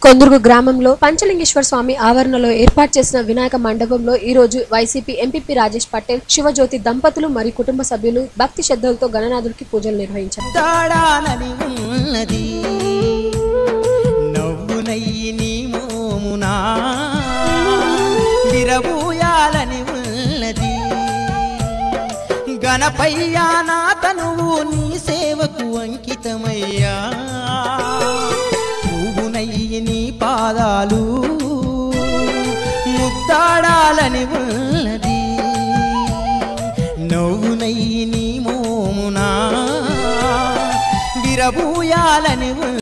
కొందుర్గు గ్రామంలో పంచలింగేశ్వర స్వామి ఆవరణలో ఏర్పాటు చేసిన వినాయక మండపంలో ఈ రోజు వైసీపీ ఎంపీపీ రాజేష్ పటేల్ శివజ్యోతి దంపతులు మరియు కుటుంబ సభ్యులు భక్తి శ్రద్ధలతో గణనాథుడికి పూజలు నిర్వహించారు తాడాలని ఉన్నది నవ్వునయ్యి నీ మోమునా విరబూయాలని ఉన్నది గణపయ్యా నా తనువు నీ సేవకు అంకితమయ్యా పువ్వునయ్యి నీ పాదాలు ముద్దాడాలని ఉన్నది నవ్వునయ్యి నీ మోమునా విరబూయాలని ఉన్నది